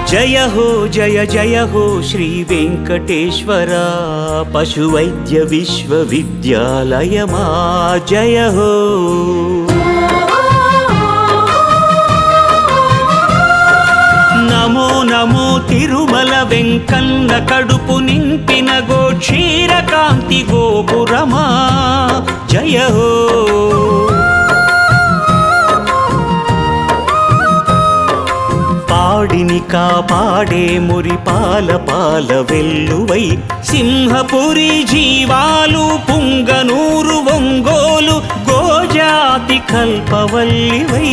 జయ హో జయ జయ హో శ్రీ వెంకటేశ్వర పశువైద్య విశ్వవిద్యాలయమా జయ హో నమో నమో తిరుమల వెంకన్న కడుపు నింపిన గో క్షీరకాంతి గోపురమా జయ హో పాడిని కాపాడే మురిపాల పాల వెల్లువై సింహపురి జీవాలు పుంగనూరు ఒంగోలు గోజాతి కల్పవల్లివై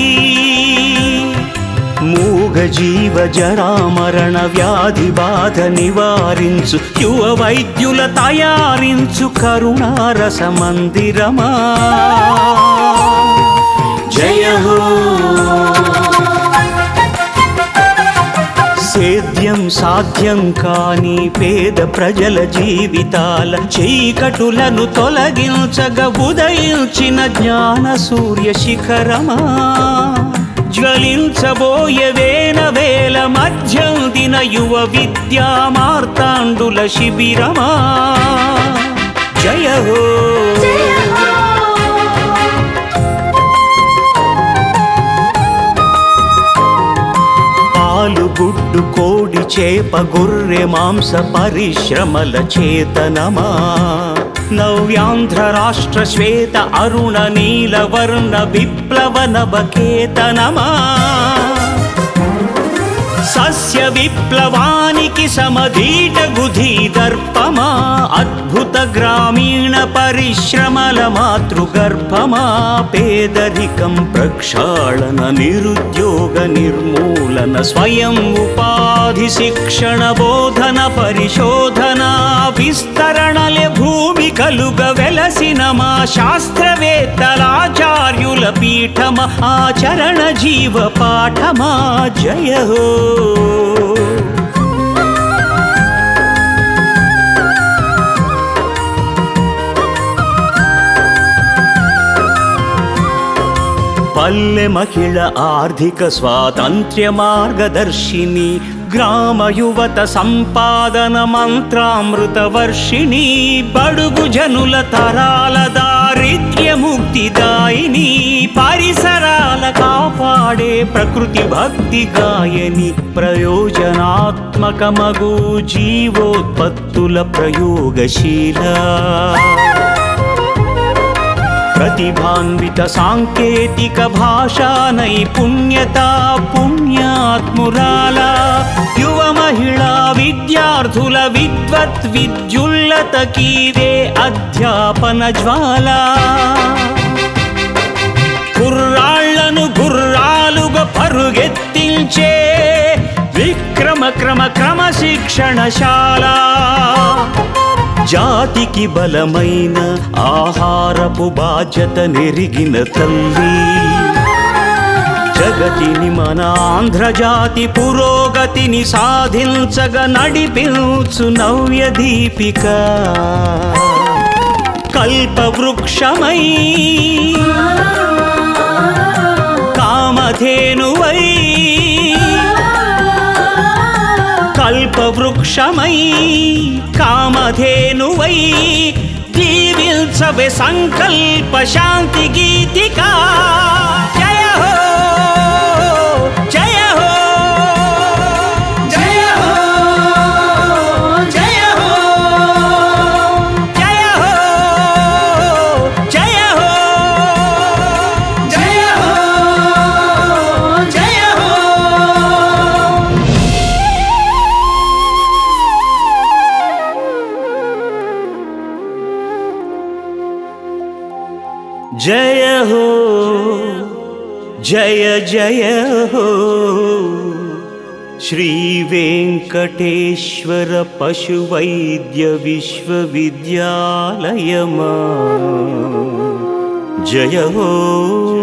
మూగ జీవ జరామరణ వ్యాధి బాధ నివారించు యువ వైద్యుల తయారించు కరుణారస మందిరమా జయ హో సేద్యం సాధ్యం కాని పేద ప్రజల జీవితాల చీకటులను తొలగించగ ఉదయించిన జ్ఞాన సూర్య శిఖరమా జ్వలించబోయే వేల వేల మధ్యం దిన యువ విద్యా మార్తాండుల శిబిరమా జయ హో పాలు గుడ్డు కోడి చేప గొర్రె మాంస పరిశ్రమల చేతనమా నవ్యాంధ్ర రాష్ట్ర శ్వేత అరుణ నీల వర్ణ విప్లవ నవకేతనమా సస్య విప్లవానికి సమధీట గుధీ దర్పమా అద్భుత గ్రామీణ పరిశ్రమల మాతృగర్భమా పేదరికం ప్రక్షాళన నిరుద్యోగ నిర్మూలన స్వయం ఉపాధి శిక్షణ బోధన పరిశోధన విస్తరణలే భూమి కలుగ వెలసిన మా శాస్త్రవేత్తలాచార్యుల పీఠమ ఆచరణ జీవ పాఠమా జయ హో పల్లె మహిళ ఆర్థిక స్వాతంత్ర్య మార్గదర్శిని గ్రామ యువత సంపాదన మంత్రామృత వర్షిణి బడుగు జనుల తరాల దారిద్ర్య ముక్తిదాయిని పరిసరాల కాపాడే ప్రకృతి భక్తి గాయని ప్రయోజనాత్మకమగు జీవోత్పత్తుల ప్రయోగశీల ప్రతిభాన్విత సాంకేతిక భాషా నైపుణ్యత పుణ్యాత్మురాల యువ మహిళా విద్యార్థుల విద్వత్ విద్యుల్లత కీరే అధ్యాపన జ్వాల కుర్రాళ్లను గుర్రాలుగా పరుగెత్తించే విక్రమ క్రమ క్రమశిక్షణశాల జాతికి బలమైన ఆహారపు బాధ్యత నెరిగిన తల్లి జగతిని మన ఆంధ్రజాతి పురోగతిని సాధించగ నడిపించు నవ్య దీపిక కల్పవృక్షమై కామధేనువై కల్పవృక్షమై కామధేనువై దీవించవే సంకల్ప శాంతి గీతికా జయ హో జయ హో జయ హో జయ హో జయ హో జయ హో జయ హో జయ హో జయ హో జయ జయ హో శ్రీ వెంకటేశ్వర పశువైద్య విశ్వవిద్యాలయమా జయ హో